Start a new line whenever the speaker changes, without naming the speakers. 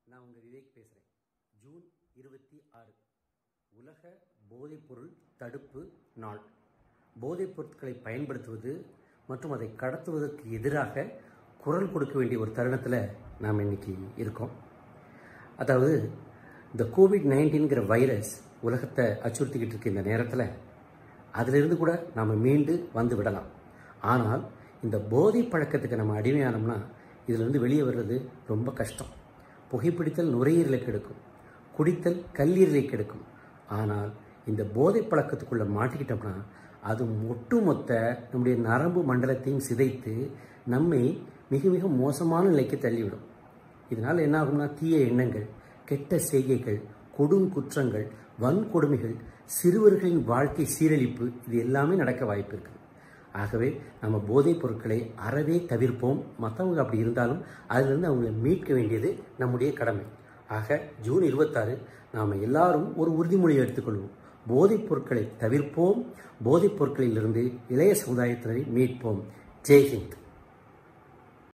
நான் உங்கள் விவேக் பேசுகிறேன் ஜூன் இருபத்தி ஆறு உலக போதைப்பொருள் தடுப்பு நாள் போதைப் பொருட்களை பயன்படுத்துவது மற்றும் அதை கடத்துவதற்கு எதிராக குரல் கொடுக்க வேண்டிய ஒரு தருணத்தில் நாம் இன்னைக்கு இருக்கோம் அதாவது இந்த கோவிட் நைன்டீன்கிற வைரஸ் உலகத்தை அச்சுறுத்திக்கிட்டு இருக்க இந்த நேரத்தில் அதிலிருந்து கூட நாம் மீண்டு வந்து விடலாம் ஆனால் இந்த போதை பழக்கத்துக்கு நம்ம அடிமையானோம்னா இதிலிருந்து வெளியே வர்றது ரொம்ப கஷ்டம் புகைப்பிடித்தல் நுரையீரலை கெடுக்கும் குடித்தல் கல்லீரலை கெடுக்கும் ஆனால் இந்த போதை பழக்கத்துக்குள்ளே மாட்டிக்கிட்டோம்னா அது ஒட்டுமொத்த நம்முடைய நரம்பு மண்டலத்தையும் சிதைத்து நம்மை மிக மிக மோசமான நிலைக்கு தள்ளிவிடும் இதனால் என்ன ஆகும்னா தீய எண்ணங்கள் கெட்ட செய்கைகள் கொடும் குற்றங்கள் வன்கொடுமைகள் சிறுவர்களின் வாழ்க்கை சீரழிப்பு இது எல்லாமே நடக்க வாய்ப்பு இருக்குது ஆகவே நம்ம போதைப் பொருட்களை அறவே தவிர்ப்போம் மற்றவங்க அப்படி இருந்தாலும் அதிலிருந்து அவங்களை மீட்க வேண்டியது நம்முடைய கடமை ஆக ஜூன் இருபத்தாறு நாம் எல்லாரும் ஒரு உறுதிமொழி எடுத்துக்கொள்வோம் போதைப் பொருட்களை தவிர்ப்போம் போதைப் பொருட்களிலிருந்து இளைய சமுதாயத்தினரை மீட்போம் ஜெய்ஹிந்த்